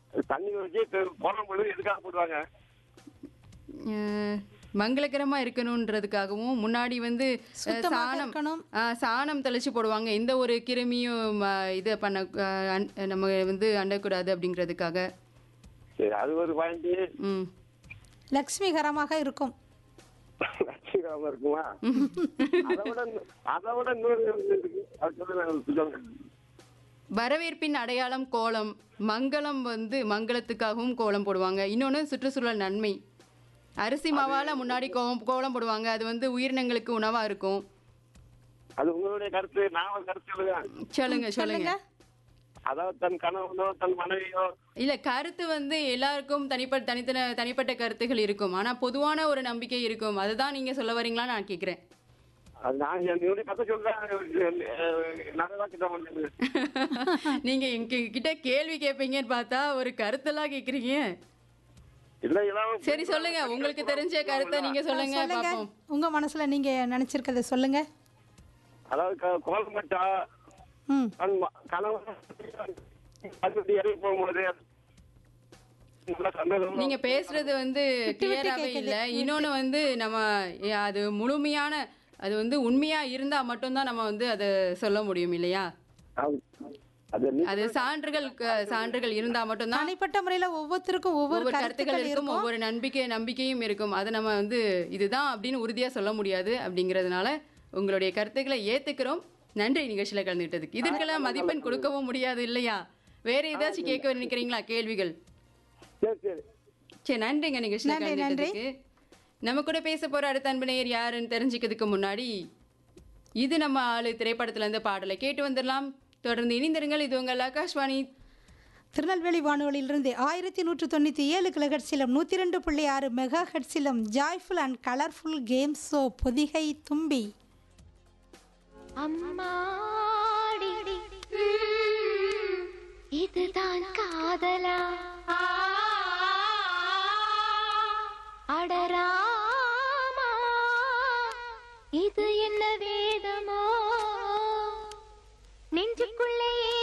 தண்ணி வச்சு தெ- கோலம் போடுறது எதுக்காக போடுவாங்க அஹ், மங்களகரமா இருக்கணுன்றதுக்காகவும் முன்னாடி வந்து அஹ், சுத்தமாக சாணம் இருக்கணும். அஹ், சாணம் தெளிச்சு போடுவாங்க எந்த ஒரு கிருமியும் அஹ், இது பண்ண அஹ், அண்- நம்ம வந்து அண்டக்கூடாது அப்படிங்கிறதுக்காக சரி அது ஒரு பாயிண்ட் ம் லக்ஷ்மிகரமாக இருக்கும் லட்சியமா இருக்குமா அதை விட இன்னும்- அதை விட இன்னொரு இது இருக்கு அது சொல்லுங்க சொல்லுங்க வரவேற்பின் அடையாளம் கோலம் மங்களம் வந்து மங்களத்துக்காகவும் கோலம் போடுவாங்க இன்னொன்று சுற்றுச்சூழல் நன்மை அரிசி மாவால முன்னாடி கோலம் கோலம் போடுவாங்க அது வந்து உயிரினங்களுக்கு உணவா இருக்கும் அது உங்களுடைய கருத்து நான் ஒரு கருத்து சொல்லுங்க சொல்லுங்க சொல்லுங்க சொல்லுங்க அதாவது தன் கணவனோ தன் மனைவியோ இல்ல கருத்து வந்து எல்லாருக்கும் தனிப்பட்ட தனித்தன தனிப்பட்ட கருத்துகள் இருக்கும் ஆனா பொதுவான ஒரு நம்பிக்கை இருக்கும் அதுதான் நீங்க சொல்ல வரீங்களா நான் கேக்குறேன் அது நான் என்னுடைய கதை சொல்றேன் நிறைய கிட்ட வந்து நீங்க எங்க கிட்ட கேள்வி கேட்பீங்கன்னு பார்த்தா ஒரு கருத்தெல்லாம் கேக்குறீங்க இல்ல இல்லாம சரி சொல்லுங்க உங்களுக்கு தெரிஞ்ச கருத்தை நீங்க சொல்லுங்க சொல்லுங்க பாப்போம் உங்க மனசுல நீங்க நினைச்சிருக்கத சொல்லுங்க அதாவது க- கோலம் மட்டா ம் தன் ம- கணவன் பக்கத்து இறங்கி போகும்போது நல்லா சந்தோஷமா நீங்க பேசுறது வந்து கிளியராகவே இல்ல இன்னொன்னு வந்து நம்ம ஏ, அது முழுமையான அது வந்து உண்மையா இருந்தா மட்டும்தான் நம்ம வந்து அதை சொல்ல முடியும் இல்லையா அது- அது நீ- அது சான்றுகள் க- சான்றுகள் இருந்தா மட்டும்தான் தனிப்பட்ட முறையில ஒவ்வொருத்தருக்கும் ஒவ்வொரு ஒவ்வொரு கருத்துக்கள் கருத்துக்கள் இருக்கும் இருக்கும் ஒவ்வொரு நம்பிக்கை நம்பிக்கையும் இருக்கும் அதை நம்ம வந்து இதுதான் அப்படின்னு உறுதியா சொல்ல முடியாது அப்படிங்கறதுனால உங்களுடைய கருத்துக்களை ஏத்துக்கிறோம் நன்றி நிகழ்ச்சியில கலந்துக்கிட்டதுக்கு இதுக்கெல்லாம் மதிப்பெண் கொடுக்கவும் முடியாது இல்லையா வேற ஏதாச்சும் கேட்க நினைக்கிறீங்களா கேள்விகள் சரி சரி சரி நன்றிங்க நிகழ்ச்சியில நன்றி, கலந்துக்கிட்டதுக்கு நம்ம கூட பேச போற அடுத்த அன்பு நேயர் யாருன்னு தெரிஞ்சுக்கிறதுக்கு முன்னாடி இது நம்ம ஆளு திரைப்படத்துல இருந்து பாடலை கேட்டு வந்துடலாம் தொடர்ந்து இணைந்திருங்கள் இது உங்கள் ஆகாஷ்வாணி திருநெல்வேலி வானொலியிலிருந்து ஆயிரத்தி நூற்று தொண்ணூற்றி ஏழு கிலோஹெட்ஸிலும் நூற்றி ரெண்டு புள்ளி ஆறு மெகா ஹெட்ஸிலும் joyful and colourful game show Podhigai தும்பி அம்மாடி ம், இதுதான் காதலா அடராமா இது என்ன வேதமோ நெஞ்சுக்குள்ளே